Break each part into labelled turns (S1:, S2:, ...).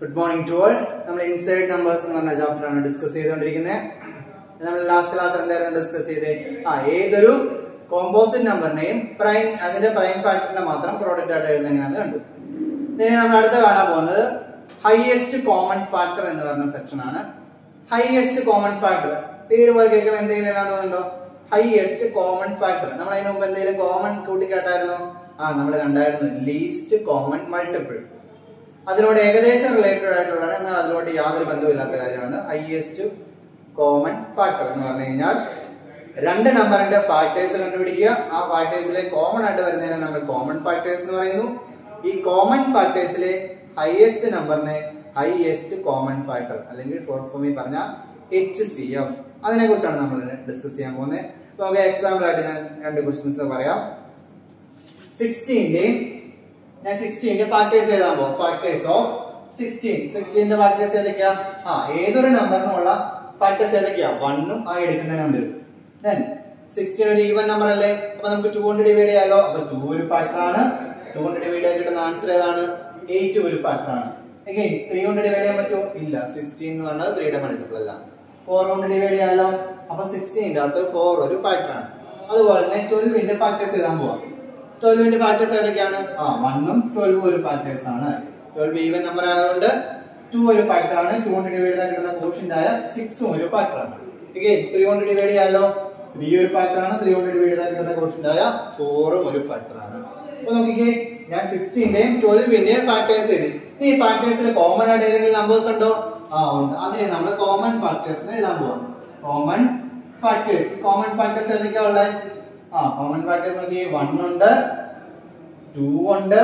S1: Good morning to all നമ്മൾ inside numbers എന്ന് പറഞ്ഞ ചാപ്റ്റർ ആണ് ഡിസ്കസ് ചെയ്തുകൊണ്ടിരിക്കുന്നത് നമ്മൾ ലാസ്റ്റ് ക്ലാസ്സിൽ എന്തായിരുന്നു ഡിസ്കസ് ചെയ്തത് ആ ഏതൊരു കോമ്പോസിറ്റ് നമ്പറിനെയും പ്രൈം അതിന്റെ പ്രൈം ഫാക്ടറിനെ മാത്രം പ്രോഡക്റ്റ് ആയിട്ട് എഴുതുന്ന എങ്ങനെയാണെന്ന് കണ്ടു ഇനി നമ്മൾ അടുത്ത് കാണാൻ പോകുന്നത് ഹൈയസ്റ്റ് കോമൺ ഫാക്ടർ എന്ന് പറഞ്ഞ സെക്ഷൻ ആണ് ഹൈയസ്റ്റ് കോമൺ ഫാക്ടർ പേര് പോലെ കേൾക്കുമ്പോൾ എന്തെങ്കിലും എന്നാ തോന്നുന്നുണ്ടോ ഹൈയസ്റ്റ് കോമൺ ഫാക്ടർ നമ്മൾ അതിന് മുമ്പ് എന്തെങ്കിലും കോമൺ കൂട്ടിക്കാട്ടായിരുന്നോ ആ നമ്മൾ കണ്ടായിരുന്നു ലീസ്റ്റ് കോമൺ മൾട്ടിപ്പിൾ അതിനോട് ഏകദേശം റിലേറ്റഡ് ആയിട്ടുള്ളതാണ് എന്നാൽ അതിനോട് യാതൊരു ബന്ധവുമില്ലാത്ത കാര്യമാണ് ഹൈയസ്റ്റ് കോമൺ ഫാക്ടർ എന്ന് പറഞ്ഞു കഴിഞ്ഞാൽ രണ്ട് നമ്പറിന്റെ ഫാക്ടേഴ്സ് കണ്ടുപിടിക്കുക ആ ഫാക്ടേഴ്സിലെ കോമൺ ആയിട്ട് വരുന്നതിനെ നമ്മൾ കോമൺ ഫാക്ടേഴ്സ് എന്ന് പറയുന്നു ഈ കോമൺ ഫാക്ടേഴ്സിലെ ഹൈയസ്റ്റ് നമ്പറിനെ ഹൈയസ്റ്റ് കോമൺ ഫാക്ടർ അല്ലെങ്കിൽ ഷോർട്ട് ഫോമിൽ പറഞ്ഞ എച്ച് സി എഫ് അതിനെ കുറിച്ചാണ് നമ്മൾ ഡിസ്കസ് ചെയ്യാൻ പോകുന്നത് നമുക്ക് എക്സാമ്പിൾ ആയിട്ട് ഞാൻ രണ്ട് ക്വസ്റ്റ്യൻസ് പറയാം സിക്സ്റ്റീന്റെ ഞാൻ സിക്സ്റ്റീന്റെ ഫാക്ടേഴ്സ് എഴുതാൻ പോകും ഫാക്ടേഴ്സ് ഓഫ് സിക്സ്റ്റീൻ സിക്സ്റ്റീന്റെ ഫാക്ടേഴ്സ് ഏതൊക്കെയാ ആ ഏതൊരു നമ്പറിനുമുള്ള ഫാക്ടേഴ്സ് ഏതൊക്കെയാ വണ്ണും ആ എടുക്കുന്ന നമ്പർ ദെൻ സിക്സ്റ്റീൻ ഒരു ഈവൻ നമ്പർ അല്ലേ അപ്പൊ നമുക്ക് ടു കൊണ്ട് ഡിവൈഡ് ചെയ്യാലോ അപ്പൊ ടു ഒരു ഫാക്ടർ ആണ് ടു കൊണ്ട് ഡിവൈഡ് ചെയ്യാൻ കിട്ടുന്ന ആൻസർ ഏതാണ് എയ്റ്റ് ഒരു ഫാക്ടർ ആണ് അഗൈൻ ത്രീ കൊണ്ട് ഡിവൈഡ് ചെയ്യാൻ പറ്റുമോ ഇല്ല സിക്സ്റ്റീൻ എന്ന് പറഞ്ഞത് ത്രീയുടെ മൾട്ടിപ്പിൾ അല്ല ഫോർ കൊണ്ട് ഡിവൈഡ് ചെയ്യാലോ അപ്പൊ സിക്സ്റ്റീൻ്റെ അകത്ത് ഫോർ ഒരു ഫാക്ടർ ആണ് അതുപോലെ തന്നെ ട്വൽവിന്റെ ഫാക്ടേഴ്സ് എഴുതാൻ പോവാം ട്വൽവിന്റെ ഫാക്ടേഴ്സ് ഏതൊക്കെയാണ് ആ വണ്ണും ട്വൽവും ഒരു ഫാക്ടേഴ്സ് ആണ് ട്വൽവ് ഈവൻ നമ്പർ ആയതുകൊണ്ട് ടു ഒരു ഫാക്ടർ ആണ് ടു കൊണ്ട് ഡിവൈഡ് ചെയ്താൽ കിട്ടുന്ന കോഷ്യന്റ് ആയ സിക്സും ഒരു ഫാക്ടർ ആണ് ഓക്കെ ത്രീ കൊണ്ട് ഡിവൈഡ് ചെയ്യാലോ ത്രീ ഒരു ഫാക്ടർ ആണ് ത്രീ കൊണ്ട് ഡിവൈഡ് ചെയ്താൽ കിട്ടുന്ന കോഷ്യന്റ് ആയ ഫോറും ഒരു ഫാക്ടർ ആണ് അപ്പൊ നോക്കിക്കേ ഞാൻ സിക്സ്റ്റീന്റെയും ട്വൽവിന്റെയും ഫാക്ടേഴ്സ് എഴുതി ഇനി ഈ ഫാക്ടേഴ്സിൽ കോമൺ ആയിട്ട് ഏതെങ്കിലും നമ്പേഴ്സ് ഉണ്ടോ ആ ഉണ്ട് അതിനെ നമ്മൾ കോമൺ ഫാക്ടേഴ്സ് എഴുതാൻ പോവാം കോമൺ ഫാക്ടേഴ്സ് കോമൺ ഫാക്ടേഴ്സ് ഏതൊക്കെയാ ഉള്ളത് ആ കോമൺ ഫാക്ടേഴ്സ് നോക്കി വൺ ഉണ്ട് ടു ഉണ്ട്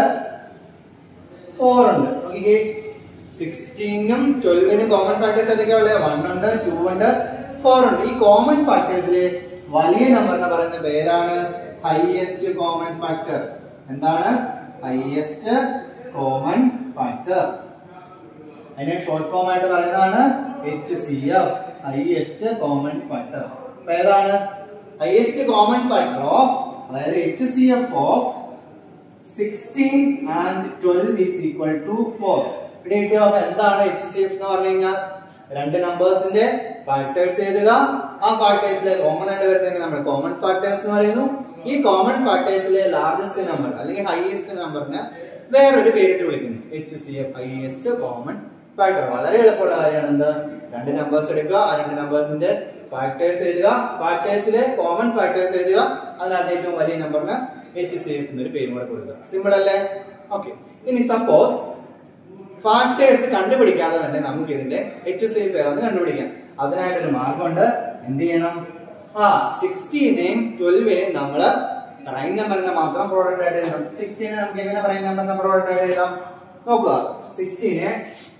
S1: ഫോർ ഉണ്ട് നോക്കിക്കേ സിക്സ്റ്റീനും ട്വൽവിനും കോമൺ ഫാക്ടേഴ്സ് ഏതൊക്കെയാ ഉള്ളത് വൺ ഉണ്ട് ടു ഉണ്ട് ഫോർ ഉണ്ട് ഈ കോമൺ ഫാക്ടേഴ്സിലെ വലിയ നമ്പറിനെ പറയുന്ന പേരാണ് ഹൈയസ്റ്റ് കോമൺ ഫാക്ടർ എന്താണ് ഹൈയസ്റ്റ് കോമൺ ഫാക്ടർ അതിനെ ഷോർട്ട് ഫോം ആയിട്ട് പറയുന്നതാണ് H C F highest common factor അപ്പൊ ഏതാണ് ഹൈയസ്റ്റ് കോമൺ ഫാക്ടർ ഓഫ് അതായത് H C F of sixteen and twelve is equal to four ഇവിടെ കിട്ടിയ അപ്പൊ എന്താണ് എച്ച് സി എഫ് എന്ന് പറഞ്ഞു കഴിഞ്ഞാൽ രണ്ട് നമ്പേഴ്സിന്റെ ഫാക്ടേഴ്സ് എഴുതുക ആ ഫാക്ടേഴ്സിലെ കോമൺ ആയിട്ട് വരുന്നതിന് നമ്മൾ കോമൺ ഫാക്ടേഴ്സ് എന്ന് പറയുന്നു ഈ കോമൺ ഫാക്ടേഴ്സിലെ ലാർജസ്റ്റ് നമ്പർ അല്ലെങ്കിൽ ഹൈയസ്റ്റ് നമ്പറിന് വേറൊരു പേരിട്ട് വിളിക്കുന്നു H C F highest common factor വളരെ എളുപ്പമുള്ള കാര്യമാണ് എന്ത് രണ്ട് നമ്പേഴ്സ് എടുക്കുക ആ രണ്ട് നമ്പേഴ്സിന്റെ ഫാക്ടേഴ്സ് എഴുതുക ഫാക്ടേഴ്സിലെ കോമൺ ഫാക്ടേഴ്സ് എഴുതുക അതിനകത്ത് ഏറ്റവും വലിയ നമ്പറിന് എച്ച് സി എഫ് എന്നൊരു പേരും കൂടെ കൊടുക്കുക സിമ്പിൾ അല്ലേ ഓക്കെ ഇനി സപ്പോസ് ഫാക്ടേഴ്സ് കണ്ടുപിടിക്കാതെ തന്നെ നമുക്ക് ഇതിന്റെ എച്ച് സി എഫ് ഏതാണെന്ന് കണ്ടുപിടിക്കാം അതിനായിട്ടൊരു മാർഗമുണ്ട് എന്ത് ചെയ്യണം ആ സിക്സ്റ്റീനെയും ട്വൽവിനെയും നമ്മള് പ്രൈം നമ്പറിനെ മാത്രം പ്രോഡക്റ്റ് ആയിട്ട് എഴുതണം സിക്സ്റ്റീനെ നമുക്ക് എങ്ങനെ പ്രൈം നമ്പറിനെ പ്രോഡക്റ്റ് ആയിട്ട് എഴുതാം നോക്കുക സിക്സ്റ്റീനെ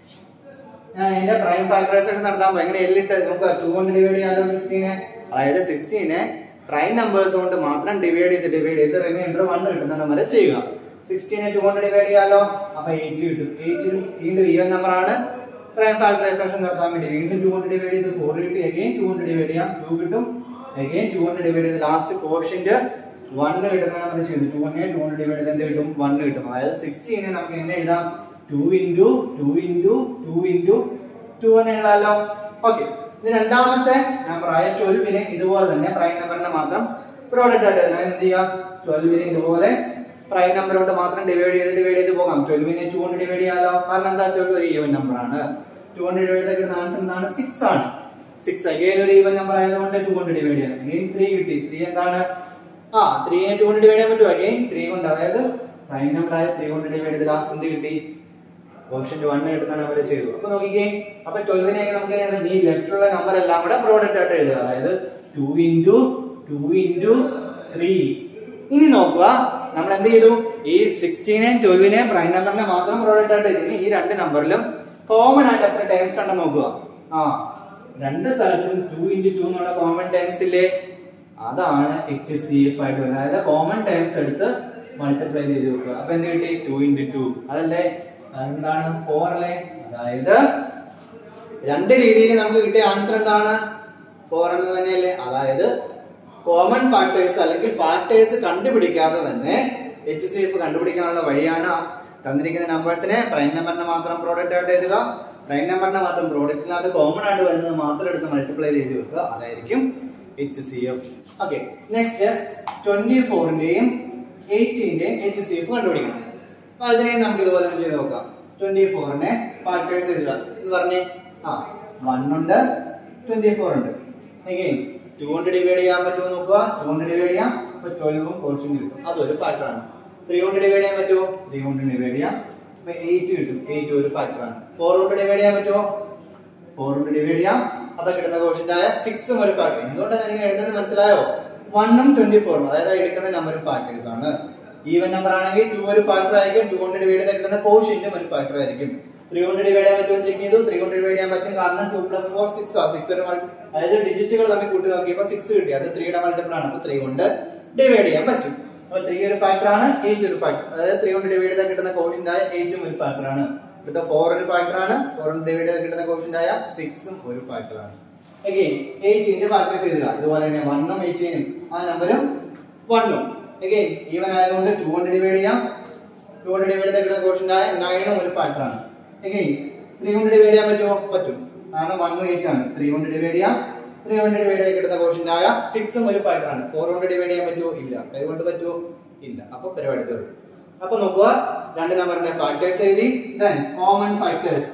S1: ഞാൻ ഇതിന്റെ പ്രൈം ഫാക്ടറൈസേഷൻ നടത്താൻ പോകും എങ്ങനെ എല്ലിട്ട് നമുക്ക് ടു കൊണ്ട് ഡിവൈഡ് ചെയ്യാലോ സിക്സ്റ്റീനെ അതായത് സിക്സ്റ്റീനെ പ്രൈം നമ്പേഴ്സ് കൊണ്ട് മാത്രം ഡിവൈഡ് ചെയ്ത് ഡിവൈഡ് ചെയ്ത് റിമൈൻഡർ വൺ കിട്ടുന്ന വരെ ചെയ്യുക സിക്സ്റ്റീനെ ടു കൊണ്ട് ഡിവൈഡ് ചെയ്യാലോ അപ്പൊ എയ്റ്റ് കിട്ടും എയ്റ്റ് വീണ്ടും ഈവൻ നമ്പർ ആണ് പ്രൈം ഫാക്ടറൈസേഷൻ നടത്താൻ വേണ്ടി വീണ്ടും ടു കൊണ്ട് ഡിവൈഡ് ചെയ്ത് ഫോർ കിട്ടി അഗെയിൻ ടു കൊണ്ട് ഡിവൈഡ് ചെയ്യാം ടു കിട്ടും അഗെയിൻ ടു കൊണ്ട് ഡിവൈഡ് ചെയ്ത് ലാസ്റ്റ് കോഷ്യന്റ് വണ്ണ് കിട്ടുന്ന നമ്മൾ ചെയ്തു ടു കൊണ്ട് ടു കൊണ്ട് ഡിവൈഡ് ചെയ്ത് എന്ത് കിട്ടും വണ്ണ് കിട്ടും അതായത് സിക്സ്റ്റീനെ നമുക്ക് എങ്ങനെ എഴുതാം two into two into two into two എന്ന് എഴുതാമല്ലോ ഓക്കെ ഇനി രണ്ടാമത്തെ നമ്പർ ആയ ട്വൽവിനെ ഇതുപോലെ തന്നെ പ്രൈം നമ്പറിനെ മാത്രം പ്രോഡക്റ്റ് ആയിട്ട് എഴുതാം എന്ത് ചെയ്യുക ട്വൽവിനെ ഇതുപോലെ പ്രൈം നമ്പർ കൊണ്ട് മാത്രം ഡിവൈഡ് ചെയ്ത് ഡിവൈഡ് ചെയ്ത് പോകാം ട്വൽവിനെ ടു കൊണ്ട് ഡിവൈഡ് ചെയ്യാലോ കാരണം എന്താ ട്വൽവ് ഒരു ഈവൻ നമ്പർ ആണ് ടു കൊണ്ട് ഡിവൈഡ് ചെയ്ത് കിട്ടുന്ന ആൻസർ എന്താണ് സിക്സ് ആണ് സിക്സ് അഗെയിൻ ഒരു ഈവൻ നമ്പർ ആയതുകൊണ്ട് ടു കൊണ്ട് ഡിവൈഡ് ചെയ്യാം അഗെയിൻ ത്രീ കിട്ടി ത്രീ എന്താണ് ആ ത്രീനെ ടു കൊണ്ട് ഡിവൈഡ് ചെയ്യാൻ പറ്റും അഗെയിൻ ത്രീ കൊണ്ട് അതായത് പ്രൈം നമ്പർ ആയ ത്രീ കൊണ്ട് ഡിവൈഡ് ചെയ്ത് ലാസ്റ്റ് എന്ത് കിട്ടി ഓപ്ഷൻ വൺ കിട്ടുന്ന നമ്പർ ചെയ്തു അപ്പൊ നോക്കിക്കേ അപ്പൊ ട്വൽവിനെ നമുക്ക് എഴുതാം ഈ ലെഫ്റ്റിലുള്ള നമ്പർ എല്ലാം കൂടെ പ്രോഡക്റ്റ് ആയിട്ട് എഴുതുക അതായത് two into two into three ഇനി നോക്കുക നമ്മൾ എന്ത് ചെയ്തു ഈ സിക്സ്റ്റീനെയും ട്വൽവിനെയും പ്രൈം നമ്പറിനെ മാത്രം പ്രോഡക്റ്റ് ആയിട്ട് എഴുതി ഈ രണ്ട് നമ്പറിലും കോമൺ ആയിട്ട് എത്ര ടൈംസ് ഉണ്ടെന്ന് നോക്കുക ആ രണ്ട് സ്ഥലത്തും ടു ഇൻറ്റു ടു എന്നുള്ള കോമൺ ടൈംസ് ഇല്ലേ അതാണ് എച്ച് സി എഫ് ആയിട്ട് വരുന്നത് അതായത് കോമൺ ടൈംസ് എടുത്ത് മൾട്ടിപ്ലൈ ചെയ്ത് വെക്കുക അപ്പൊ എന്ത് കിട്ടി ടു ഇൻറ്റു ടു അതല്ലേ എന്താണ് ഫോർ അല്ലേ അതായത് രണ്ട് രീതിയിൽ നമുക്ക് കിട്ടിയ ആൻസർ എന്താണ് ഫോർ എന്ന് തന്നെയല്ലേ അതായത് കോമൺ ഫാക്ടേഴ്സ് അല്ലെങ്കിൽ ഫാക്ടേഴ്സ് കണ്ടുപിടിക്കാതെ തന്നെ എച്ച് സി എഫ് കണ്ടുപിടിക്കാനുള്ള വഴിയാണ് തന്നിരിക്കുന്ന നമ്പേഴ്സിനെ പ്രൈം നമ്പറിനെ മാത്രം പ്രോഡക്റ്റ് ആയിട്ട് എഴുതുക പ്രൈം നമ്പറിനെ മാത്രം പ്രോഡക്റ്റിനകത്ത് കോമൺ ആയിട്ട് വരുന്നത് മാത്രം എടുത്ത് മൾട്ടിപ്ലൈ ചെയ്ത് വെക്കുക അതായിരിക്കും H C F okay next twenty ഫോറിന്റെയും എയ്റ്റീന്റെയും എച്ച് സി എഫ് കണ്ടുപിടിക്കണം അപ്പൊ അതിനെ നമുക്ക് ഇതുപോലെ ഒന്ന് ചെയ്ത് നോക്കാം ട്വന്റി ഫോറിനെ ഫാക്ടേഴ്സ് ചെയ്തില്ല എന്ന് പറഞ്ഞേ ആ വൺ ഉണ്ട് ട്വന്റി ഫോർ ഉണ്ട് അഗെയിൻ ടു കൊണ്ട് ഡിവൈഡ് ചെയ്യാൻ പറ്റുമോ നോക്കുക ടു കൊണ്ട് ഡിവൈഡ് ചെയ്യാം അപ്പൊ ട്വൽവും കോഴ്സും കിട്ടും അതൊരു ഫാക്ടറാണ് ത്രീ കൊണ്ട് ഡിവൈഡ് ചെയ്യാൻ പറ്റുമോ ത്രീ കൊണ്ട് ഡിവൈഡ് ചെയ്യാം അപ്പൊ എയ്റ്റ് കിട്ടും എയ്റ്റ് ഒരു ഫാക്ടറാണ് ഫോർ കൊണ്ട് ഡിവൈഡ് ചെയ്യാൻ പറ്റുമോ ഫോർ കൊണ്ട് ഡിവൈഡ് ചെയ്യാം അപ്പൊ കിട്ടുന്ന കോഷ്യന്റ് ആയ സിക്സും ഒരു ഫാക്ടർ എന്തുകൊണ്ടാണ് നിങ്ങൾ എഴുതുന്നത് മനസ്സിലായോ വണ്ണും ട്വന്റി ഫോറും അതായത് ആ എടുക്കുന്ന നമ്പറും ഫാക്ടേഴ്സ് ആണ് ഈവൻ നമ്പർ ആണെങ്കിൽ ടു ഒരു ഫാക്ടർ ആയിരിക്കും ടു കൊണ്ട് ഡിവൈഡ് ചെയ്ത് കിട്ടുന്ന കോഷ്യന്റും ഒരു ഫാക്ടർ ആയിരിക്കും ത്രീ കൊണ്ട് ഡിവൈഡ് ചെയ്യാൻ പറ്റുമോ ചെക്ക് ചെയ്തു ത്രീ കൊണ്ട് ഡിവൈഡ് ചെയ്യാൻ പറ്റും കാരണം ടു പ്ലസ് ഫോർ സിക്സ് ആ സിക്സ് ഒരു മൾ- അതായത് ഡിജിറ്റുകൾ തമ്മിൽ കൂട്ടി നോക്കിയപ്പോൾ സിക്സ് കിട്ടി അത് ത്രീയുടെ മൾട്ടിപ്പിൾ ആണ് അപ്പൊ ത്രീ കൊണ്ട് ഡിവൈഡ് ചെയ്യാൻ പറ്റും അപ്പൊ ത്രീ ഒരു ഫാക്ടർ ആണ് എയ്റ്റ് ഒരു ഫാക്ടർ അതായത് ത്രീ കൊണ്ട് ഡിവൈഡ് ചെയ്താൽ കിട്ടുന്ന കോഷ്യന്റ് ആയ എയ്റ്റും ഒരു ഫാക്ടർ ആണ് അടുത്ത ഫോർ ഒരു ഫാക്ടർ ആണ് ഫോർ കൊണ്ട് ഡിവൈഡ് ചെയ്താൽ കിട്ടുന്ന കോഷ്യന്റ് ആയ സിക്സും ഒരു ഫാക്ടർ ആണ് അഗെയിൻ എയ്റ്റീന്റെ ഫാക്ടേഴ്സ് എഴുതുക ഇതുപോലെ തന്നെ വണ്ണും എയ്റ്റീനും ആ നമ്പറും വണ്ണും അഗെയിൻ ഈവൻ ആയതുകൊണ്ട് ടു കൊണ്ട് ഡിവൈഡ് ചെയ്യാം ടു കൊണ്ട് ഡിവൈഡ് ചെയ്താൽ കിട്ടുന്ന കോഷ്യന്റ് ആയ നയനും ഒരു ഫാക്ടർ ആണ് അഗെയിൻ ത്രീ കൊണ്ട് ഡിവൈഡ് ചെയ്യാൻ പറ്റുമോ പറ്റും കാരണം വണ്ണും എയ്റ്റ് ആണ് ത്രീ കൊണ്ട് ഡിവൈഡ് ചെയ്യാം ത്രീ കൊണ്ട് ഡിവൈഡ് ചെയ്ത് കിട്ടുന്ന കോഷ്യന്റ് ആയ സിക്സും ഒരു ഫാക്ടർ ആണ് ഫോർ കൊണ്ട് ഡിവൈഡ് ചെയ്യാൻ പറ്റുമോ ഇല്ല ഫൈവ് കൊണ്ട് പറ്റുമോ ഇല്ല അപ്പൊ പരിപാടി തീർന്നു അപ്പൊ നോക്കുക രണ്ട് നമ്പറിന്റെ ഫാക്ടേഴ്സ് എഴുതി then common factors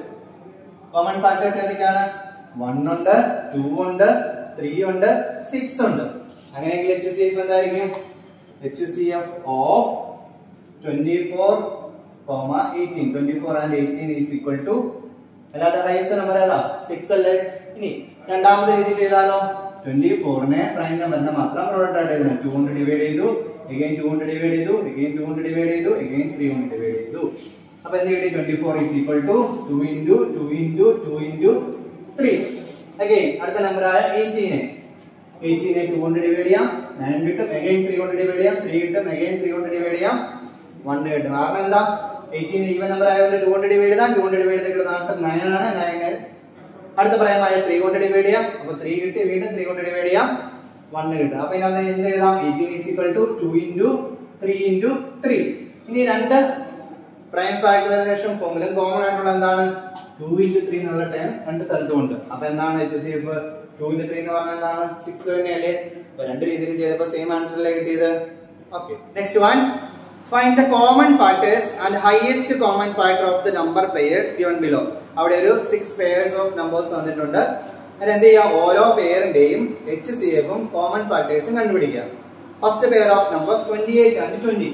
S1: common factors ഏതൊക്കെയാണ് വൺ ഉണ്ട് ടു ഉണ്ട് ത്രീ ഉണ്ട് സിക്സ് ഉണ്ട് അങ്ങനെയെങ്കിൽ എച്ച് സി എഫ് എന്തായിരിക്കും H C F of twenty four comma eighteen twenty four and eighteen is equal to അല്ലാതെ ഹയസ്റ്റ് നമ്പർ ഏതാ സിക്സ് അല്ലേ ഇനി രണ്ടാമത്തെ രീതി ചെയ്താലോ ട്വന്റി ഫോറിനെ പ്രൈം നമ്പറിനെ മാത്രം പ്രോഡക്റ്റ് ആയിട്ട് എഴുതണം ടു കൊണ്ട് ഡിവൈഡ് ചെയ്തു എഗെയിൻ ടു കൊണ്ട് ഡിവൈഡ് ചെയ്തു എഗെയിൻ ടു കൊണ്ട് ഡിവൈഡ് ചെയ്തു എഗെയിൻ ത്രീ കൊണ്ട് ഡിവൈഡ് ചെയ്തു അപ്പൊ എന്ത് കിട്ടി twenty four is equal to two into two into two into three again അടുത്ത നമ്പർ ആയ എയ്റ്റീനെ എയ്റ്റീനെ ടു കൊണ്ട് ഡിവൈഡ് ചെയ്യാം നയൻ കിട്ടും എഗെയിൻ ത്രീ കൊണ്ട് ഡിവൈഡ് ചെയ്യാം ത്രീ കിട്ടും എഗെയിൻ ത്രീ കൊണ്ട് ഡിവൈഡ് ചെയ്യാം വൺ കിട്ടും കാരണം എന്താ എയ്റ്റീൻ ഈവൻ നമ്പർ ആയതുകൊണ്ട് ടു കൊണ്ട് ഡിവൈഡ് ചെയ്താൽ ടു കൊണ്ട് ഡിവൈഡ് ചെയ്ത് കിട്ടുന്ന ആൻസർ നയൻ ആണ് നയൻ അടുത്ത പറയാമായ ത്രീ കൊണ്ട് ഡിവൈഡ് ചെയ്യാം അപ്പൊ ത്രീ കിട്ടി വീണ്ടും ത്രീ കൊണ്ട് ഡിവൈഡ് ചെയ്യാം വൺ കിട്ടും അപ്പൊ ഇതിനകത്ത് എന്ത് എഴുതാം eighteen is equal to two into three into three ഇനി രണ്ട് പ്രൈം ഫാക്ടറൈസേഷൻ ഫോമിലും കോമൺ ആയിട്ടുള്ള എന്താണ് ടു ഇൻറ്റു ത്രീ എന്നുള്ള ടൈം രണ്ട് സ്ഥലത്തും ഉണ്ട് അപ്പൊ എന്താണ് H C F two into three എന്ന് പറഞ്ഞാൽ എന്താണ് സിക്സ് തന്നെയല്ലേ അപ്പൊ രണ്ട് രീതിയിലും ചെയ്തപ്പോ സെയിം ആൻസർ അല്ലേ കിട്ടിയത് okay next one find the common factors and highest common factor of the number pairs given below അവിടെ ഒരു സിക്സ് പെയേഴ്സ് ഓഫ് നമ്പേഴ്സ് തന്നിട്ടുണ്ട് അതിന് എന്ത് ചെയ്യുക ഓരോ പെയറിന്റെയും എച്ച് സി എഫും കോമൺ ഫാക്ടേഴ്സും കണ്ടുപിടിക്കുക first pair of numbers twenty eight and twenty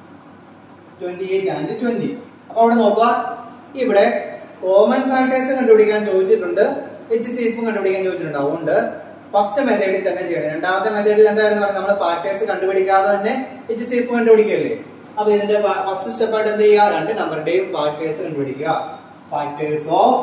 S1: twenty eight and twenty അപ്പൊ അവിടെ നോക്കുക ഇവിടെ കോമൺ ഫാക്ടേഴ്സ് കണ്ടുപിടിക്കാൻ ചോദിച്ചിട്ടുണ്ട് എച്ച് സി എഫും കണ്ടുപിടിക്കാൻ ചോദിച്ചിട്ടുണ്ട് അതുകൊണ്ട് ഫസ്റ്റ് മെത്തേഡിൽ തന്നെ ചെയ്യണം രണ്ടാമത്തെ മെത്തേഡിൽ എന്തായിരുന്നു പറഞ്ഞാൽ നമ്മൾ ഫാക്ടേഴ്സ് കണ്ടുപിടിക്കാതെ തന്നെ എച്ച് സി എഫ് കണ്ടുപിടിക്കല്ലേ അപ്പൊ ഇതിന്റെ ഫസ്റ്റ് സ്റ്റെപ്പ് ആയിട്ട് എന്ത് ചെയ്യുക രണ്ട് നമ്പറിന്റെയും ഫാക്ടേഴ്സ് കണ്ടുപിടിക്കുക ഫാക്ടേഴ്സ് ഓഫ്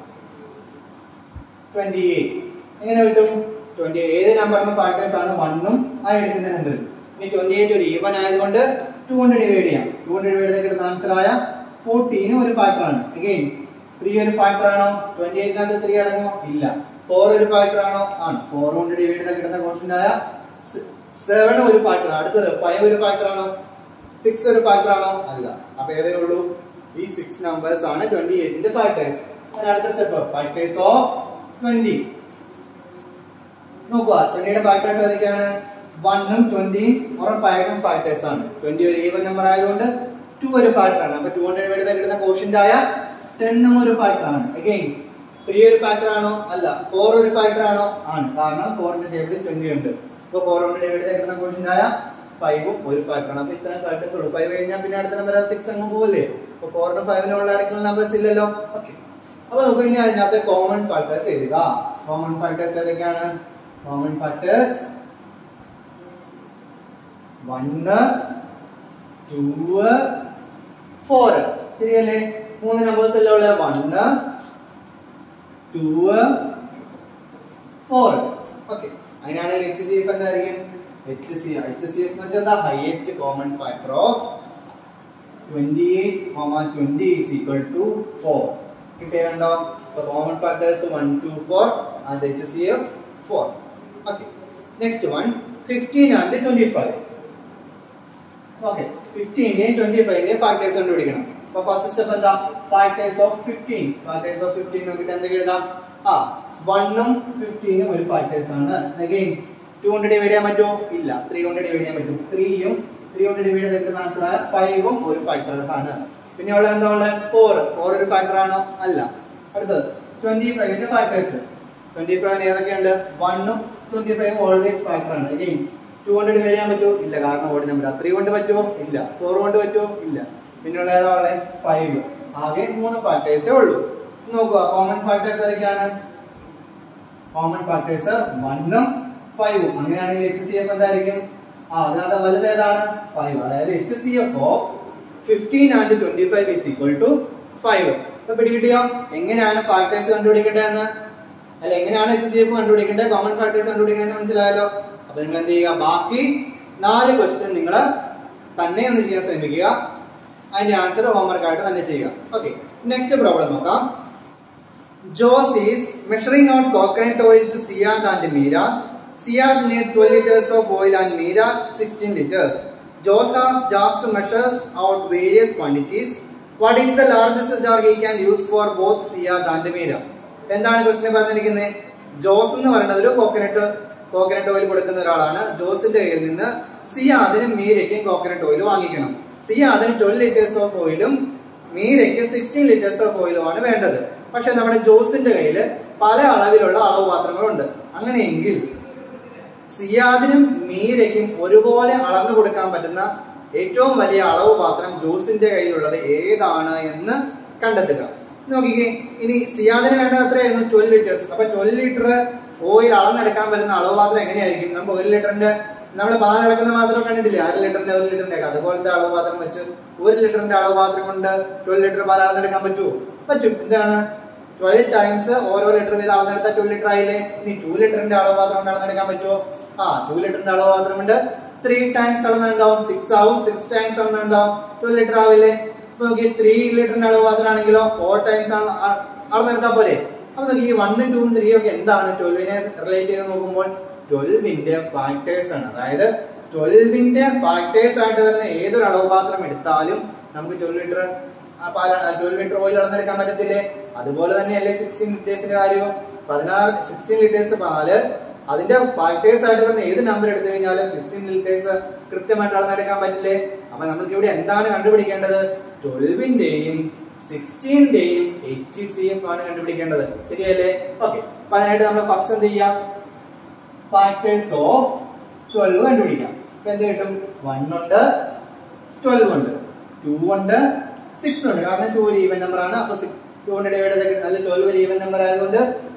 S1: ട്വന്റി എയ്റ്റ് എങ്ങനെ കിട്ടും ട്വന്റി ഏത് നമ്പറിന്റെ ഫാക്ടേഴ്സ് ആണ് വണ്ണും ആ എടുക്കുന്ന നമ്പർ ഇനി ട്വന്റി എയ്റ്റ് ഒരു ഈവൻ ആയതുകൊണ്ട് ടു കൊണ്ട് ഡിവൈഡ് ചെയ്യാം ടു കൊണ്ട് ഡിവൈഡ് ചെയ്ത് കിട്ടുന്ന ആൻസർ ആയ ഫോർട്ടീനും ഒരു ഫാക്ടർ ആണ് അഗെയിൻ ത്രീ ഒരു ഫാക്ടർ ആണോ ട്വന്റി എയ്റ്റിനകത്ത് ത്രീ അടങ്ങുമോ ഇല്ല ഫോർ ഒരു ഫാക്ടർ ആണോ ആണ് ഫോർ കൊണ്ട് ഡിവൈഡ് ചെയ്ത് കിട്ടുന്ന ക്വസ്റ്റ്യൻ ആയ സെവൻ ഒരു ഫാക്ടർ അടുത്തത് ഫൈവ് ഒരു ഫാക്ടർ ആണോ സിക്സ് ഒരു ഫാക്ടർ ആണോ അല്ല അപ്പൊ ഏതേ ഉള്ളൂ ഈ സിക്സ് നമ്പേഴ്സ് ആണ് ട്വന്റി എയ്റ്റിന്റെ ഫാക്ടേഴ്സ് അടുത്ത സ്റ്റെപ്പ് ഫാക്ടേഴ്സ് ഓഫ് ട്വന്റി നോക്കുക ട്വന്റിയുടെ ഫാക്ടേഴ്സ് ഏതൊക്കെയാണ് വണ്ണും ട്വന്റിയും ഉറപ്പായിട്ടും ഫാക്ടേഴ്സ് ആണ് ട്വന്റി ഒരു ഈവൻ നമ്പർ ആയതുകൊണ്ട് ടു ഒരു ഫാക്ടർ ആണ് അപ്പൊ ടു ഹൺഡ്രഡ് എടുത്താൽ കിട്ടുന്ന കോഷ്യന്റ് ആയ ടെണ്ണും ഒരു ഫാക്ടർ ആണ് അഗെയിൻ ത്രീ ഒരു ഫാക്ടർ ആണോ അല്ല ഫോർ ഒരു ഫാക്ടർ ആണോ ആണ് കാരണം ഫോറിന്റെ ടേബിളിൽ ട്വന്റി ഉണ്ട് അപ്പൊ ഫോർ കൊണ്ട് ഡിവൈഡ് ചെയ്ത് കിട്ടുന്ന കോഷ്യന്റ് ആയ ഫൈവും ഒരു ഫാക്ടർ ആണ് അപ്പൊ ഇത്രയും ഫാക്ടേഴ്സ് ഉള്ളൂ ഫൈവ് കഴിഞ്ഞാൽ പിന്നെ അടുത്ത നമ്പർ സിക്സ് അങ്ങ് പോവല്ലേ അപ്പൊ ഫോറിനും ഫൈവിനും ഉള്ള അടക്കുന്ന നമ്പേഴ്സ് ഇല്ലല്ലോ ഓക്കെ അപ്പൊ നമുക്ക് ഇനി അതിനകത്ത് കോമൺ ഫാക്ടേഴ്സ് എഴുതുക കോമൺ ഫാക്ടേഴ്സ് ഏതൊക്കെയാണ് common factors one two four ശരിയല്ലേ മൂന്ന് നമ്പേഴ്സ് അല്ലേ ഉള്ളത് വണ്ണ് ടൂ ഫോർ ഓക്കെ അതിനാണെങ്കിൽ എച്ച് സി എഫ് എന്തായിരിക്കും H C H C F എന്ന് വെച്ചാൽ എന്താ highest common factor of twenty eight comma twenty is equal to four കിട്ടിയുണ്ടോ common factors one two four and H C F four okay next one fifteen and twenty five okay ഫിഫ്റ്റീൻ്റെയും twenty ഫൈവിന്റെയും factors കണ്ടുപിടിക്കണം അപ്പൊ first step എന്താ factors of fifteen factors of fifteen നോക്കിയിട്ട് എന്തൊക്കെ എഴുതാം ആ വണ്ണും ഫിഫ്റ്റീനും ഒരു ഫാക്ടേഴ്സ് ആണ് അഗെയിൻ ടു കൊണ്ട് ഡിവൈഡ് ചെയ്യാൻ പറ്റുമോ ഇല്ല ത്രീ കൊണ്ട് ഡിവൈഡ് ചെയ്യാൻ പറ്റും ത്രീയും ത്രീ കൊണ്ട് ഡിവൈഡ് ചെയ്ത് കിട്ടുന്ന ആൻസർ ആയ ഫൈവും ഒരു ഫാക്ടേഴ്സ് ആണ് പിന്നെ ഉള്ളത് എന്താ ഉള്ളത് ഫോർ ഫോർ ഒരു ഫാക്ടർ ആണോ അല്ല അടുത്തത് ട്വന്റി ഫൈവിന്റെ ഫാക്ടേഴ്സ് ട്വന്റി ഫൈവിന് ഏതൊക്കെയുണ്ട് വണ്ണും ട്വന്റി ഫൈവ് ഓൾവേസ് ഫാക്ടർ ആണ് അഗെയിൻ ടു കൊണ്ട് ഡിവൈഡ് ചെയ്യാൻ പറ്റുമോ ഇല്ല കാരണം ഓടി നമ്പർ ത്രീ കൊണ്ട് പറ്റുമോ ഇല്ല ഫോർ കൊണ്ട് പറ്റുമോ ഇല്ല പിന്നെയുള്ള ഏതാ ഉള്ളത് ഫൈവ് ആകെ മൂന്ന് ഫാക്ടേഴ്സേ ഉള്ളൂ നോക്കുക കോമൺ ഫാക്ടേഴ്സ് ഏതൊക്കെയാണ് കോമൺ ഫാക്ടേഴ്സ് വണ്ണും ഫൈവും അങ്ങനെയാണെങ്കിൽ എച്ച് സി എഫ് എന്തായിരിക്കും ആ അതിനകത്ത് വലുത് ഏതാണ് ഫൈവ് അതായത് H C F of fifteen and twenty five is equal to five അപ്പൊ പിടികിട്ടിയോ എങ്ങനെയാണ് ഫാക്ടേഴ്സ് കണ്ടുപിടിക്കേണ്ടതെന്ന് അല്ല എങ്ങനെയാണ് എച്ച് സി എഫ് കണ്ടുപിടിക്കേണ്ടത് കോമൺ ഫാക്ടേഴ്സ് കണ്ടുപിടിക്കേണ്ടത് മനസ്സിലായല്ലോ അപ്പൊ നിങ്ങൾ എന്ത് ചെയ്യുക ബാക്കി നാല് ക്വസ്റ്റ്യൻ നിങ്ങൾ തന്നെ ഒന്ന് ചെയ്യാൻ ശ്രമിക്കുക അതിന്റെ ആൻസർ ഹോംവർക്ക് ആയിട്ട് തന്നെ ചെയ്യുക ഓക്കെ നെക്സ്റ്റ് പ്രോബ്ലം നോക്കാം Joss is measuring out coconut oil to Siad and Meera. Siad need 12 liters of oil and Meera 16 liters. Joss has just measures out various quantities. What is the largest jar he can use for both Siad and Meera? എന്താണ് ക്വസ്റ്റിനെ പറഞ്ഞിരിക്കുന്നത് ജോസ് എന്ന് പറയുന്നത് ഒരു coconut coconut oil കൊടുക്കുന്ന ഒരാളാണ് ജോസിന്റെ കയ്യിൽ നിന്ന് സിയാദിനും മീരയ്ക്കും കോക്കനട്ട് ഓയിൽ വാങ്ങിക്കണം സിയാദിന് ട്വൽവ് ലിറ്റേഴ്സ് ഓഫ് ഓയിലും മീരയ്ക്ക് സിക്സ്റ്റീൻ ലിറ്റേഴ്സ് ഓഫ് ഓയിലുമാണ് വേണ്ടത് പക്ഷെ നമ്മുടെ ജോസിന്റെ കയ്യിൽ പല അളവിലുള്ള അളവ് പാത്രങ്ങളുണ്ട് അങ്ങനെയെങ്കിൽ സിയാദിനും മീരയ്ക്കും ഒരുപോലെ അളന്നു കൊടുക്കാൻ പറ്റുന്ന ഏറ്റവും വലിയ അളവ് പാത്രം ജോസിന്റെ കയ്യിലുള്ളത് ഏതാണ് എന്ന് കണ്ടെത്തുക നോക്കിക്കേ ഇനി സിയാദിന് വേണ്ട എത്രയായിരുന്നു ട്വൽവ് ലിറ്റേഴ്സ് അപ്പൊ ട്വൽവ് ലിറ്റർ ഓയിൽ അളന്നെടുക്കാൻ പറ്റുന്ന അളവ് പാത്രം എങ്ങനെയായിരിക്കും നമുക്ക് ഒരു ലിറ്ററിന്റെ നമ്മൾ പാൽ അളക്കുന്ന പാത്രം കണ്ടിട്ടില്ലേ അര ലിറ്ററിന്റെ ഒരു ലിറ്ററിന്റെ ഒക്കെ അതുപോലത്തെ അളവ് പാത്രം വെച്ച് ഒരു ലിറ്ററിന്റെ അളവ് പാത്രം കൊണ്ട് ട്വൽവ് ലിറ്റർ പാൽ അളന്നെടുക്കാൻ പറ്റുമോ പറ്റും എന്താണ് ട്വൽവ് ടൈംസ് ഓരോ ലിറ്റർ വീതം അളന്നെടുത്ത ടു ലിറ്റർ ആയില്ലേ ഇനി ടു ലിറ്ററിന്റെ അളവ് പാത്രം കൊണ്ട് അളന്നെടുക്കാൻ പറ്റുമോ ആ ടു ലിറ്ററിന്റെ അളവ് പാത്രം കൊണ്ട് ത്രീ ടൈംസ് അളന്ന എന്താവും സിക്സ് ആവും സിക്സ് ടൈംസ് അളന്ന എന്താവും ട്വൽവ് ലിറ്റർ ആവില്ലേ അപ്പൊ നോക്കി ത്രീ ലിറ്ററിന്റെ അളവ് പാത്രം ആണെങ്കിലോ ഫോർ ടൈംസ് അളന്നെടുത്താൽ പോരെ അപ്പൊ നോക്കി ഈ വണ്ണും ടൂവും ത്രീയും ഒക്കെ എന്താണ് ട്വൽവിനെ റിലേറ്റ് ചെയ്ത് നോക്കുമ്പോൾ ട്വൽവിന്റെ ഫാക്ടേഴ്സ് ആണ് അതായത് ട്വൽവിന്റെ ഫാക്ടേഴ്സ് ആയിട്ട് വരുന്ന ഏതൊരു അളവ് പാത്രം എടുത്താലും നമുക്ക് twelve litre twelve litre oil അളന്നെടുക്കാൻ പറ്റത്തില്ലേ അതുപോലെ തന്നെയല്ലേ സിക്സ്റ്റീൻ ലിറ്റേഴ്സിന്റെ കാര്യവും പതിനാറ് സിക്സ്റ്റീൻ ലിറ്റേഴ്സ് പാല് അതിന്റെ ഫാക്ടേഴ്സ് ആയിട്ട് വരുന്ന ഏത് നമ്പർ എടുത്തു കഴിഞ്ഞാലും സിക്സ്റ്റീൻ ലിറ്റേഴ്സ് കൃത്യമായിട്ട് അളന്നെടുക്കാൻ പറ്റില്ലേ അപ്പൊ നമുക്ക് ഇവിടെ എന്താണ് കണ്ടുപിടിക്കേണ്ടത് ട്വൽവിന്റെയും സിക്സ്റ്റീന്റെയും എച്ച് സി എഫ് ആണ് കണ്ടുപിടിക്കേണ്ടത് ശരിയല്ലേ ഓക്കെ അപ്പൊ അതിനായിട്ട് നമ്മൾ ഫസ്റ്റ് എന്ത് ചെയ്യാം ഫാക്ടേഴ്സ് ഓഫ് ട്വൽവ് കണ്ടുപിടിക്കാം അപ്പൊ എന്ത് കിട്ടും വൺ ഉണ്ട് ട്വൽവ് ഉണ്ട് ടു ഉണ്ട് സിക്സ് ഉണ്ട് കാരണം ടു ഒരു ഈവൻ നമ്പർ ആണ് അപ്പൊ ടു കൊണ്ട് ഡിവൈഡ് ചെയ്ത് കിട്ടുന്ന അല്ല ട്വൽവ് ഒരു ഈവൻ നമ്പർ ആയതുകൊണ്ട്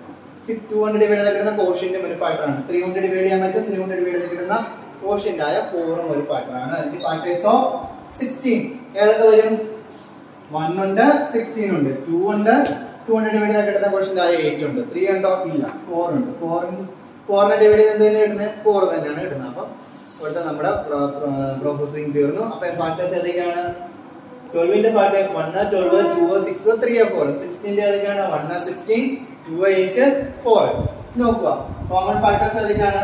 S1: ടു കൊണ്ട് ഡിവൈഡ് ചെയ്ത് കിട്ടുന്ന കോഷ്യന്റും ഒരു ഫാക്ടർ ആണ് ത്രീ കൊണ്ട് ഡിവൈഡ് ചെയ്യാൻ പറ്റും ത്രീ കൊണ്ട് ഡിവൈഡ് ചെയ്ത് കിട്ടുന്ന കോഷ്യന്റ് ആയ ഫോറും ഒരു ഫാക്ടർ ആണ് ഇനി ഫാക്ടേഴ്സ് ഓഫ് സിക്സ്റ്റീൻ ഏതൊക്കെ വരും വൺ ഉണ്ട് സിക്സ്റ്റീൻ ഉണ്ട് ടു ഉണ്ട് ടു കൊണ്ട് ഡിവൈഡ് ചെയ്താൽ കിട്ടുന്ന കോഷ്യന്റ് ആയ എയ്റ്റ് ഉണ്ട് ത്രീ ഉണ്ടോ ഇല്ല ഫോർ ഉണ്ട് ഫോറിന് ഫോറിനെ ഡിവൈഡ് ചെയ്ത് എന്തെങ്കിലും കിട്ടുന്നത് ഫോർ തന്നെയാണ് കിട്ടുന്നത് അപ്പം ഇവിടുത്തെ നമ്മുടെ പ്രോസസ്സിംഗ് തീർന്നു അപ്പൊ ഫാക്ടേഴ്സ് ഏതൊക്കെയാണ് ട്വൽവിന്റെ factors one twelve two six three four സിക്സ്റ്റീന്റെ ഏതൊക്കെയാണ് one sixteen two eight four നോക്കുക കോമൺ ഫാക്ടേഴ്സ് ഏതൊക്കെയാണ്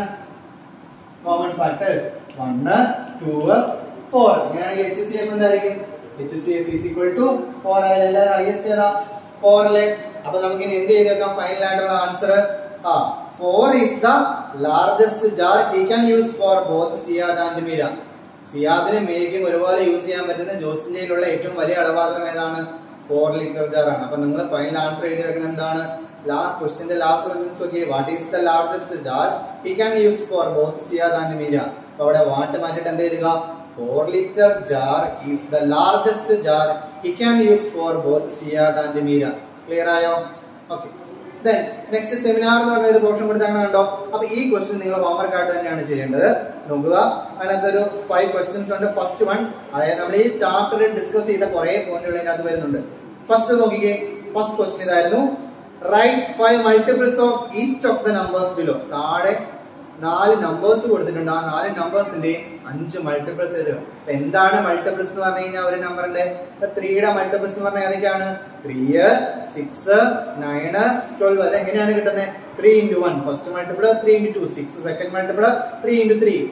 S1: common factors one two four അങ്ങനെയാണെങ്കിൽ എച്ച് സി എഫ് എന്തായിരിക്കും H C F is equal to four ആയാലും എല്ലാവരും ഹൈയസ്റ്റ് ഏതാ ഫോറിലെ അപ്പൊ നമുക്ക് ഇനി എന്ത് ചെയ്ത് വെക്കാം ഫൈനൽ ആയിട്ടുള്ള ആൻസർ ആ four is the largest jar he can use for both Siyad and Meera സിയാദിനും മീരയ്ക്കും ഒരുപോലെ യൂസ് ചെയ്യാൻ പറ്റുന്ന ജോസിന്റെയിലുള്ള ഏറ്റവും വലിയ അളപാത്രം ഏതാണ് ഫോർ ലിറ്റർ ജാർ ആണ് അപ്പൊ നിങ്ങൾ ഫൈനൽ ആൻസർ എഴുതി വെക്കുന്നത് എന്താണ് ലാ ക്വസ്റ്റിന്റെ ലാസ്റ്റ് സെന്റൻസ് നോക്കി what is the largest jar he can use for both Siyad and Meera അപ്പൊ അവിടെ വാട്ട് മാറ്റിട്ട് എന്ത് ചെയ്യുക four litre jar is the largest jar he can use for both Siyad and Meera clear ആയോ ഓക്കെ ദെൻ നെക്സ്റ്റ് സെമിനാർ എന്ന് പറഞ്ഞ ഒരു പോർഷൻ കൊടുത്ത് അങ്ങനെ കണ്ടോ അപ്പൊ ഈ ക്വസ്റ്റ്യൻ നിങ്ങൾ ഹോംവർക്ക് ആയിട്ട് തന്നെയാണ് ചെയ്യേണ്ടത് നോക്കുക അതിനകത്തൊരു ഫൈവ് ക്വസ്റ്റ്യൻസ് ഉണ്ട് ഫസ്റ്റ് വൺ അതായത് നമ്മൾ ഈ ചാപ്റ്ററിൽ ഡിസ്കസ് ചെയ്ത കുറെ പോയിന്റുകൾ ഇതിനകത്ത് വരുന്നുണ്ട് ഫസ്റ്റ് നോക്കിക്കേ ഫസ്റ്റ് ക്വസ്റ്റ്യൻ ഇതായിരുന്നു write five multiples of each of the numbers below താഴെ നാല് നമ്പേഴ്സ് കൊടുത്തിട്ടുണ്ട് ആ നാല് നമ്പേഴ്സിന്റെയും അഞ്ച് മൾട്ടിപ്പിൾസ് എഴുതുക അപ്പൊ എന്താണ് മൾട്ടിപ്പിൾസ് എന്ന് പറഞ്ഞു കഴിഞ്ഞാൽ ഒരു നമ്പറിന്റെ ത്രീയുടെ മൾട്ടിപ്പിൾസ് എന്ന് പറഞ്ഞാൽ ഏതൊക്കെയാണ് ത്രീ സിക്സ് നയന് ട്വൽവ് അത് എങ്ങനെയാണ് കിട്ടുന്നത് three into one first multiple three into two six second multiple three into three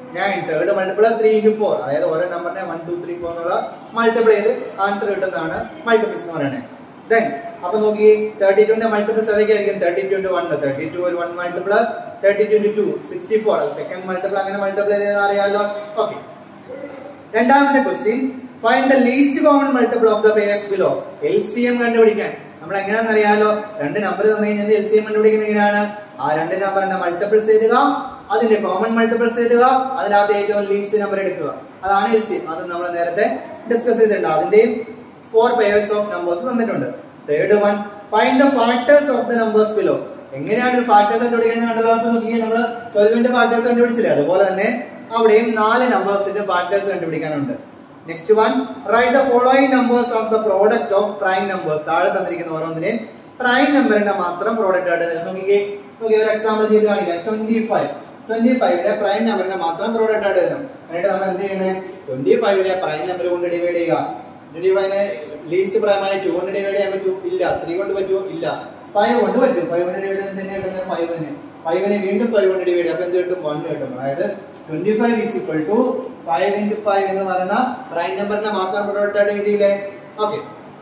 S1: nine third multiple three into four അതായത് ഓരോ നമ്പറിനെ വൺ ടു ത്രീ ഫോർ എന്നുള്ള മൾട്ടിപ്പിൾ ചെയ്ത് ആൻസർ കിട്ടുന്നതാണ് മൾട്ടിപ്പിൾസ് എന്ന് പറയുന്നത് ദെൻ അപ്പൊ നോക്കി തേർട്ടി ടുന്റെ മൾട്ടിപ്പിൾസ് ഏതൊക്കെയായിരിക്കും thirty two into one thirty two ഒരു one multiple thirty two into two sixty four second multiple അങ്ങനെ മൾട്ടിപ്പിൾ ചെയ്ത് അറിയാമല്ലോ ഓക്കെ രണ്ടാമത്തെ question find the least common multiple of the pairs below L C M കണ്ടുപിടിക്കാൻ നമ്മൾ എങ്ങനെയാണെന്ന് അറിയാലോ രണ്ട് നമ്പർ തന്നു കഴിഞ്ഞാൽ എൽ സി എം കണ്ടുപിടിക്കുന്നത് എങ്ങനെയാണ് ആ രണ്ട് നമ്പറിന്റെ മൾട്ടിപ്പിൾസ് എഴുതുക അതിന്റെ കോമൺ മൾട്ടിപ്പിൾസ് എഴുതുക അതിനകത്ത് ഏറ്റവും ലീസ്റ്റ് നമ്പർ എടുക്കുക അതാണ് എൽ സി എം അത് നമ്മൾ നേരത്തെ ഡിസ്കസ് ചെയ്തിട്ടുണ്ട് അതിന്റെയും ഫോർ പേയേഴ്സ് ഓഫ് നമ്പേഴ്സ് തന്നിട്ടുണ്ട് third one find the factors of the numbers below എങ്ങനെയാണ് ഫാക്ടേഴ്സ് കണ്ടുപിടിക്കുന്നത് കണ്ടല്ലോ അപ്പൊ നോക്കിയാൽ നമ്മൾ ട്വൽവിന്റെ ഫാക്ടേഴ്സ് കണ്ടുപിടിച്ചില്ലേ അതുപോലെ തന്നെ അവിടെയും നാല് നമ്പേഴ്സിന്റെ ഫാക്ടേഴ്സ് കണ്ടുപിടിക്കാനുണ്ട് next one write the following numbers of the product of prime numbers താഴെ തന്നിരിക്കുന്ന ഓരോന്നിനെയും പ്രൈം നമ്പറിന്റെ മാത്രം പ്രോഡക്റ്റ് ആയിട്ട് തരും. നോക്കിക്കേ നോക്കി ഒരു എക്സാമ്പിൾ ചെയ്ത് കാണിക്കാം ട്വന്റി ഫൈവ് ട്വന്റി ഫൈവിലെ പ്രൈം നമ്പറിന്റെ മാത്രം പ്രോഡക്റ്റ് ആയിട്ട് തരും എന്നിട്ട് നമ്മൾ എന്ത് ചെയ്യണേ ട്വന്റി ഫൈവിലെ പ്രൈം നമ്പർ കൊണ്ട് ഡിവൈഡ് ചെയ്യുക ട്വന്റി ഫൈവിനെ ലീസ്റ്റ് പ്രൈമായ ടു കൊണ്ട് ഡിവൈഡ് ചെയ്യാൻ പറ്റൂ ഇല്ല ത്രീ കൊണ്ട് പറ്റുമോ ഇല്ല ഫൈവ് കൊണ്ട് പറ്റും ഫൈവ് കൊണ്ട് ഡിവൈഡ് ചെയ്ത് തന്നെ കിട്ടുന്നത് ഫൈവ് തന്നെ ഫൈവിനെ വീണ്ടും ഫൈവ് കൊണ്ട് ഡിവൈഡ് ചെയ്യാം അപ്പൊ എന്ത് കിട്ടും വൺ കിട്ടും അതായത് twenty five is equal to five into five എന്ന് പറയുന്ന പ്രൈം നമ്പറിനെ മാത്രം പ്രൊഡക്റ്റ് ആയിട്ട് എഴുതിയില്ലേ ഓക്കെ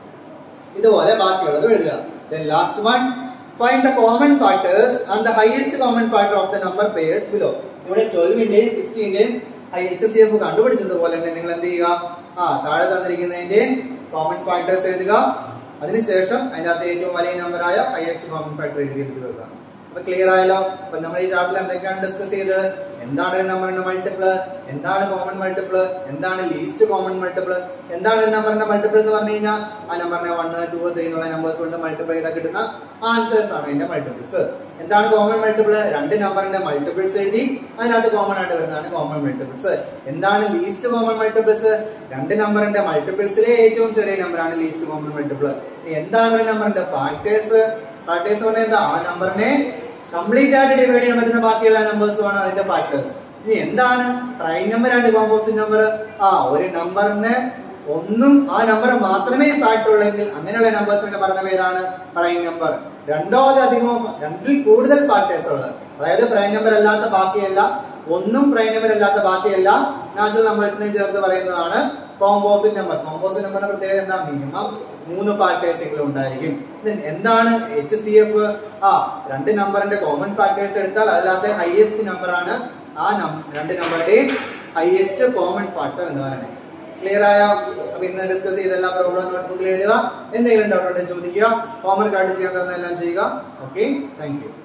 S1: ഇതുപോലെ ബാക്കിയുള്ളത് എഴുതുക then last one find the common factors and the highest common factor of the number pairs below ഇവിടെ 12 ന്റെയും 16 ന്റെയും എച്ച് സി എഫ് കണ്ടുപിടിച്ചതുപോലെ തന്നെ നിങ്ങൾ എന്ത് ചെയ്യുക ആ താഴെ തന്നിരിക്കുന്നതിന്റെ കോമൺ ഫാക്ടേഴ്സ് എഴുതുക അതിനുശേഷം അതിനകത്ത് ഏറ്റവും വലിയ നമ്പറായ ഹയസ്റ്റ് കോമൺ ഫാക്ടർ എഴുതിയിട്ട് വെക്കുക അപ്പൊ ക്ലിയർ ആയല്ലോ അപ്പൊ നമ്മൾ ഈ ചാപ്റ്ററിൽ എന്തൊക്കെയാണ് ഡിസ്കസ് ചെയ്തത് എന്താണ് ഒരു നമ്പറിന്റെ മൾട്ടിപ്പിൾ എന്താണ് കോമൺ മൾട്ടിപ്പിൾ എന്താണ് ലീസ്റ്റ് കോമൺ മൾട്ടിപ്പിൾ എന്താണ് ഒരു നമ്പറിന്റെ മൾട്ടിപ്പിൾ എന്ന് പറഞ്ഞു കഴിഞ്ഞാൽ ആ നമ്പറിനെ വൺ ടു ത്രീ എന്നുള്ള നമ്പേഴ്സ് കൊണ്ട് മൾട്ടിപ്പിൾ ചെയ്താൽ കിട്ടുന്ന ആൻസേഴ്സ് ആണ് അതിന്റെ മൾട്ടിപ്പിൾസ് എന്താണ് കോമൺ മൾട്ടിപ്പിൾ രണ്ട് നമ്പറിന്റെ മൾട്ടിപ്പിൾസ് എഴുതി അതിനകത്ത് കോമൺ ആയിട്ട് വരുന്നതാണ് കോമൺ മൾട്ടിപ്പിൾസ് എന്താണ് ലീസ്റ്റ് കോമൺ മൾട്ടിപ്പിൾസ് രണ്ട് നമ്പറിന്റെ മൾട്ടിപ്പിൾസിലെ ഏറ്റവും ചെറിയ നമ്പറാണ് ലീസ്റ്റ് കോമൺ മൾട്ടിപ്പിൾ എന്താണ് ഒരു നമ്പറിന്റെ ഫാക്ടേഴ്സ് ഫാക്ടേഴ്സ് പറഞ്ഞാൽ എന്താ ആ നമ്പറിനെ കംപ്ലീറ്റ് ആയിട്ട് ഡിവൈഡ് ചെയ്യാൻ പറ്റുന്ന ബാക്കിയുള്ള നമ്പേഴ്സും ആണ് അതിന്റെ ഫാക്ടേഴ്സ് ഇനി എന്താണ് prime number and composite number ആ ഒരു നമ്പറിന് ഒന്നും ആ നമ്പർ മാത്രമേ ഫാക്ടർ ഉള്ളെങ്കിൽ അങ്ങനെയുള്ള നമ്പേഴ്സിനൊക്കെ പറയുന്ന പേരാണ് പ്രൈം നമ്പർ രണ്ടോ അതിലധികമോ രണ്ടിൽ കൂടുതൽ ഫാക്ടേഴ്സ് ഉള്ളത് അതായത് പ്രൈം നമ്പർ അല്ലാത്ത ബാക്കിയല്ല ഒന്നും പ്രൈം നമ്പർ അല്ലാത്ത ബാക്കിയല്ല നാച്ചുറൽ നമ്പേഴ്സിനെ ചേർത്ത് പറയുന്നതാണ് കോമ്പോസിറ്റ് നമ്പർ കോമ്പോസിറ്റ് നമ്പറിന്റെ പ്രത്യേകത എന്താ മിനിമം മൂന്ന് ഫാക്ടേഴ്സ് എങ്കിലും ഉണ്ടായിരിക്കും Then എന്താണ് എച്ച് സി എഫ് ആ രണ്ട് നമ്പറിന്റെ കോമൺ ഫാക്ടേഴ്സ് എടുത്താൽ അതിനകത്തെ ഹൈയസ്റ്റ് നമ്പർ ആണ് ആ നം- രണ്ട് നമ്പറുടെയും ഹൈയസ്റ്റ് കോമൺ ഫാക്ടർ എന്ന് പറയുന്നത് ക്ലിയർ ആയോ അപ്പൊ ഇന്ന് ഡിസ്കസ് ചെയ്ത എല്ലാ പ്രോബ്ലം നോട്ട്ബുക്കിൽ എഴുതുക എന്തെങ്കിലും ഡൗട്ട് ഉണ്ടെങ്കിൽ ചോദിക്കുക ഹോംവർക്ക് ആയിട്ട് ചെയ്യാൻ തന്നെല്ലാം ചെയ്യുക ഓക്കെ താങ്ക് യു